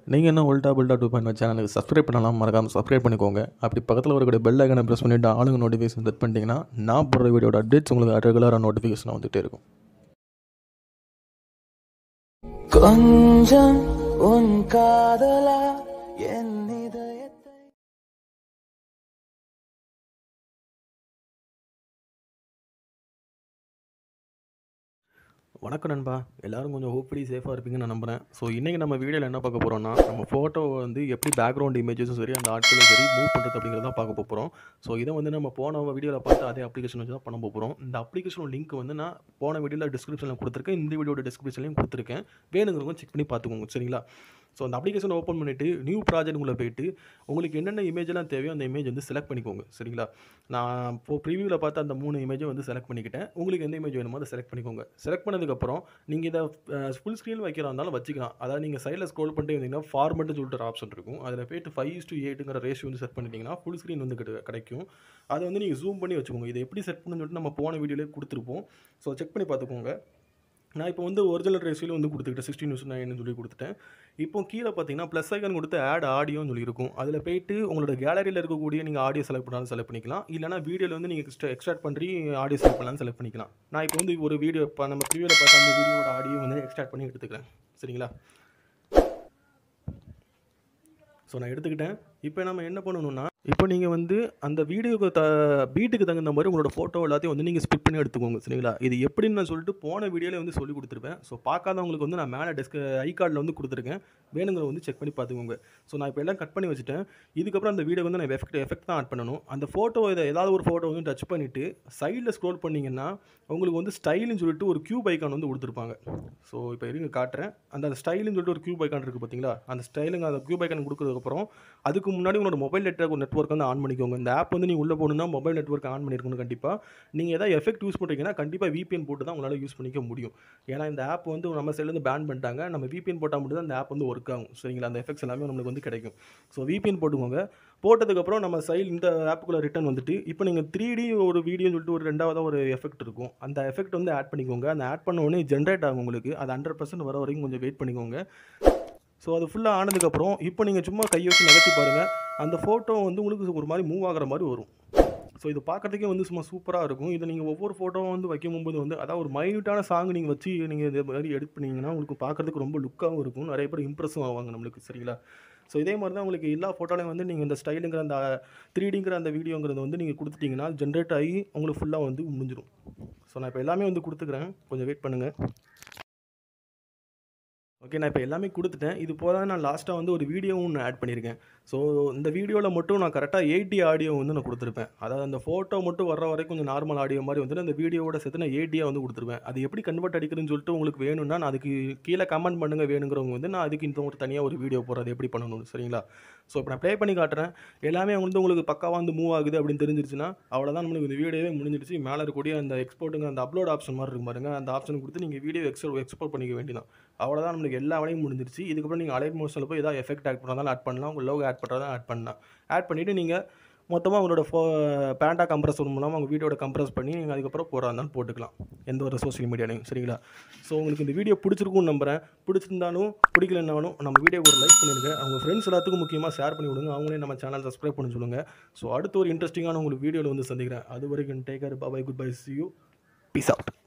நீங்கள் என்ன Ulta Pulta two point சேனலுக்கு சப்ஸ்கிரைப் பண்ணலாம் மறக்காமல் சப்ஸ்கிரைப் பண்ணிக்கோங்க அப்படி பக்கத்தில் வரக்கூடிய பெல் ஐக்கனை ப்ரெஸ் பண்ணிவிட்டு ஆளுங்க நோட்டிஃபிகேஷன் செட் பண்ணிட்டீங்கன்னா நான் போடுற வீடியோட அப்டேட்ஸ் உங்களுக்கு ரெகுலராக நோட்டிஃபிகேஷன் வந்துகிட்டே இருக்கும் கொஞ்சம் உன் காதலா என் இதயத்தை வணக்கம் நண்பா எல்லாரும் கொஞ்சம் ஹோப்ஃபுல்லி சேஃபாக இருப்பீங்கன்னு நான் நம்புறேன் ஸோ இன்றைக்கி நம்ம வீடியோவில் என்ன பார்க்க போகிறோம்னா நம்ம ஃபோட்டோவை வந்து எப்படி பேக்ரவுண்ட் இமேஜஸும் சரி அந்த ஆட்களும் சரி மூவ் பண்ணுறது அப்படிங்கிறத பார்க்க போகிறோம் ஸோ இதை வந்து நம்ம போன வீடியோவில் பார்த்து அதே அப்ளிகேஷன் வச்சு தான் பண்ண போகிறோம் இந்த அப்ளிகேஷன் லிங்க் வந்து நான் போன வீடியோவில் டிஸ்கிரிப்ஷனில் கொடுத்துருக்கேன் இந்த வீடியோட டிஸ்கிரிப்ஷன்லையும் கொடுத்துருக்கேன் வேணுங்கிறவங்க செக் பண்ணி பார்த்துக்கோங்க சரிங்களா ஸோ அந்த அப்ளிகேஷன் ஓப்பன் பண்ணிவிட்டு நியூ ப்ராஜெக்ட் உள்ள போயிட்டு உங்களுக்கு என்னென்ன இமேஜெல்லாம் தேவையோ அந்த இமேஜ் வந்து செலக்ட் பண்ணிக்கோங்க சரிங்களா நான் இப்போ ப்ரிவியூவில் பார்த்து அந்த மூணு இமேஜை வந்து செலக்ட் பண்ணிக்கிட்டேன் உங்களுக்கு எந்த இமேஜ் வேணுமோ அதை செலக்ட் பண்ணிக்கோங்க செலக்ட் பண்ணதுக்கப்புறம் நீங்கள் இதை ஃபுல் ஸ்க்ரீன் வைக்கிறா இருந்தாலும் வச்சுக்கலாம் அதாவது நீங்கள் சைடில் ஸ்க்ரோல் பண்ணிட்டு இருந்தீங்கன்னா ஃபார்மெட்டு சொல்லிட்டு ஒரு ஆப்ஷன் இருக்கும் அதில் போயிட்டு ஃபைவ் டு எயிட்டுங்கிற ரேஷியோ வந்து செட் பண்ணிட்டீங்கன்னா ஃபுல் ஸ்க்ரீன் வந்து கிடை- கிடைக்கும் அதை வந்து நீங்கள் ஜூம் பண்ணி வச்சுக்கோங்க இதை எப்படி செட் பண்ணணும்னு சொல்லிட்டு நம்ம போன வீடியோலேயே கொடுத்துருப்போம் ஸோ செக் பண்ணி பார்த்துக்கோங்க நான் இப்போ வந்து ஒரிஜினல் ரேஷியோவில் வந்து கொடுத்துக்கிட்டேன் சிக்ஸ்டீன் நியூஸ் நைன் சொல்லி கொடுத்துட்டேன் இப்போ கீழே பார்த்தீங்கன்னா ப்ளஸ் ஐக்கன் கொடுத்து ஆட் ஆடியோன்னு சொல்லி இருக்கும் அதில் போயிட்டு உங்களோட கேலரியில் இருக்கக்கூடிய நீங்கள் ஆடியோ செலக்ட் பண்ணாலும் செலக்ட் பண்ணிக்கலாம் இல்லைனா வீடியோவில் வந்து நீங்கள் எக்ஸ்ட்ராக்ட் பண்ணி ஆடியோ செலக்ட் பண்ணலாம் செலக்ட் பண்ணிக்கலாம் நான் இப்போ வந்து ஒரு வீடியோ இப்போ நம்ம ப்ரீவியூவில் பார்த்த அந்த வீடியோட ஆடியோ வந்து எக்ஸ்ட்ராக்ட் பண்ணி எடுத்துக்கிறேன் சரிங்களா ஸோ நான் எடுத்துக்கிட்டேன் இப்போ நம்ம என்ன பண்ணணும்னா இப்போ நீங்கள் வந்து அந்த வீடியோக்கு த பீட்டுக்கு தகுந்த மாதிரி உங்களோட ஃபோட்டோ எல்லாத்தையும் வந்து நீங்கள் ஸ்பிட் பண்ணி எடுத்துக்கோங்க சரிங்களா இது எப்படின்னு நான் சொல்லிட்டு போன வீடியோவில் வந்து சொல்லி கொடுத்துருப்பேன் ஸோ பார்க்காதவங்களுக்கு வந்து நான் மேலே டெஸ்க் ஐ கார்டில் வந்து கொடுத்துருக்கேன் வேணுங்கிற வந்து செக் பண்ணி பார்த்துக்கோங்க ஸோ நான் இப்போ எல்லாம் கட் பண்ணி வச்சுட்டேன் இதுக்கப்புறம் அந்த வீடியோ வந்து நான் எஃபெக்ட் எஃபெக்ட் தான் ஆட் பண்ணணும் அந்த ஃபோட்டோ இதை ஏதாவது ஒரு ஃபோட்டோ வந்து டச் பண்ணிவிட்டு சைடில் ஸ்க்ரோல் பண்ணிங்கன்னா உங்களுக்கு வந்து ஸ்டைல்னு சொல்லிட்டு ஒரு கியூப் ஐக்கான் வந்து கொடுத்துருப்பாங்க ஸோ இப்போ இருங்க காட்டுறேன் அந்த ஸ்டைல்னு சொல்லிட்டு ஒரு கியூப் ஐக்கான் இருக்குது பார்த்தீங்களா அந்த ஸ்டைலுங்க அந்த கியூப் ஐக்கான் கொடுத்ததுக்கப்புறம் அதுக்கு முன்னாடி உங்களோட மொபைல் நெட்வொர்க் ஒரு நெட்ஒர்க் வந்து ஆன் பண்ணிக்கோங்க இந்த ஆப் வந்து நீங்கள் உள்ளே போகணுன்னா மொபைல் நெட்வொர்க் ஆன் பண்ணியிருக்கணும் கண்டிப்பாக நீங்கள் ஏதாவது எஃபெக்ட் யூஸ் பண்ணுறீங்கன்னா கண்டிப்பாக VPN போட்டு தான் உங்களால் யூஸ் பண்ணிக்க முடியும் ஏன்னா இந்த ஆப் வந்து நம்ம சைட்லேருந்து பேன் பண்ணிட்டாங்க நம்ம VPN போட்டால் மட்டும் தான் இந்த ஆப் வந்து ஒர்க் ஆகும் சரிங்களா அந்த எஃபெக்ட்ஸ் எல்லாமே நம்மளுக்கு வந்து கிடைக்கும் ஸோ VPN போட்டுக்கோங்க போட்டதுக்கப்புறம் நம்ம சைடு இந்த ஆப்புக்குள்ளே ரிட்டர்ன் வந்துட்டு இப்போ நீங்கள் த்ரீ டி ஒரு வீடியோன்னு சொல்லிட்டு ஒரு ரெண்டாவதாக ஒரு எஃபெக்ட் இருக்கும் அந்த எஃபெக்ட் வந்து ஆட் பண்ணிக்கோங்க அந்த ஆட் பண்ண உடனே ஜென்ரேட் ஆகும் உங்களுக்கு அது ஹண்ட்ரட் பர்சன்ட் வர வரைக்கும் கொஞ்சம் வெயிட் பண்ணிக்கோங்க ஸோ அது ஃபுல்லாக ஆனதுக்கப்புறம் இப்போ நீங்கள் சும்மா கையை வச்சு நகர்த்தி பாருங்கள் அந்த ஃபோட்டோ வந்து உங்களுக்கு ஒரு மாதிரி மூவ் ஆகுற மாதிரி வரும் ஸோ இது பார்க்குறதுக்கே வந்து சும்மா சூப்பராக இருக்கும் இதை நீங்கள் ஒவ்வொரு ஃபோட்டோவும் வந்து வைக்கும்போது வந்து அதாவது ஒரு மைன்யூட்டான சாங் நீங்கள் வச்சு நீங்கள் இது மாதிரி எடிட் பண்ணீங்கன்னா உங்களுக்கு பார்க்குறதுக்கு ரொம்ப லுக்காகவும் இருக்கும் நிறைய பேர் இம்ப்ரெஸ்ஸும் ஆவாங்க நம்மளுக்கு சரிங்களா ஸோ இதே மாதிரி தான் உங்களுக்கு எல்லா ஃபோட்டோலையும் வந்து நீங்கள் இந்த ஸ்டைலுங்கிற அந்த த்ரீடிங்கிற அந்த வீடியோங்கிறத வந்து நீங்கள் கொடுத்துட்டீங்கன்னா ஜென்ரேட் ஆகி உங்களுக்கு ஃபுல்லாக வந்து முடிஞ்சிடும் ஸோ நான் இப்போ எல்லாமே வந்து கொடுத்துக்கிறேன் கொஞ்சம் வெயிட் பண்ணுங்கள் ஓகே நான் இப்போ எல்லாமே கொடுத்துட்டேன் இது போல நான் லாஸ்ட்டாக வந்து ஒரு வீடியோவும் ஒன்று ஆட் பண்ணியிருக்கேன் ஸோ இந்த வீடியோவில் மட்டும் நான் கரெக்டாக எயிட்டி ஆடியோ வந்து நான் கொடுத்துருப்பேன் அதாவது அந்த ஃபோட்டோ மட்டும் வர்ற வரைக்கும் கொஞ்சம் நார்மல் ஆடியோ மாதிரி வந்து அந்த வீடியோவோட சேர்த்து நான் எயிட்டியாக வந்து கொடுத்துருப்பேன் அது எப்படி கன்வெர்ட் அடிக்கிறதுன்னு சொல்லிட்டு உங்களுக்கு வேணும்னா நான் அதுக்கு கீழே கமெண்ட் பண்ணுங்க வேணுங்கிறவங்க வந்து நான் அதுக்கு இந்த ஒரு தனியாக ஒரு வீடியோ போடுறது எப்படி பண்ணணும் சரிங்களா ஸோ இப்போ நான் ப்ளே பண்ணி காட்டுறேன் எல்லாமே வந்து உங்களுக்கு பக்காவாக வந்து மூவ் ஆகுது அப்படின்னு தெரிஞ்சிருச்சுன்னா அவ்வளோதான் நம்மளுக்கு இந்த வீடியோவே முடிஞ்சிடுச்சு மேலே இருக்கக்கூடிய அந்த எக்ஸ்போர்ட்டுங்க அந்த அப்லோட் ஆப்ஷன் மாதிரி இருக்கும் பாருங்க அந்த ஆப்ஷன் கொடுத்து நீங்கள் வீடியோ எக்ஸ்போர்ட் எக்ஸ்போர்ட் பண்ணிக்க வேண்டியதான் அவ்வளோதான் நம்மளுக்கு எல்லா வேலையும் முடிஞ்சிருச்சு இதுக்கப்புறம் நீங்கள் அலைட் மோஷனில் போய் ஏதாவது எஃபெக்ட் ஆட் பண்ணுறதாலும் ஆட் பண்ணலாம் உங்கள் லோகோ ஆட் பண்ணுறதா ஆட் பண்ணலாம் ஆட் பண்ணிவிட்டு நீங்கள் மொத்தமாக உங்களோட ஃபோ பேண்டா கம்ப்ரஸர் மூலமாக உங்கள் வீடியோட கம்ப்ரஸ் பண்ணி நீங்கள் அதுக்கப்புறம் போகிறா இருந்தாலும் போட்டுக்கலாம் எந்த ஒரு சோஷியல் மீடியாலையும் சரிங்களா ஸோ உங்களுக்கு இந்த வீடியோ பிடிச்சிருக்கும்னு நம்புறேன் பிடிச்சிருந்தாலும் பிடிக்கலனாலும் நம்ம வீடியோக்கு ஒரு லைக் பண்ணிடுங்க அவங்க ஃப்ரெண்ட்ஸ் எல்லாத்துக்கும் முக்கியமாக ஷேர் பண்ணி விடுங்க அவங்களே நம்ம சேனல் சப்ஸ்கிரைப் பண்ண சொல்லுங்கள் ஸோ அடுத்த ஒரு இன்ட்ரெஸ்டிங்கான உங்களுக்கு வீடியோவில் வந்து சந்திக்கிறேன் அது வரைக்கும் take care bye good bye see you peace out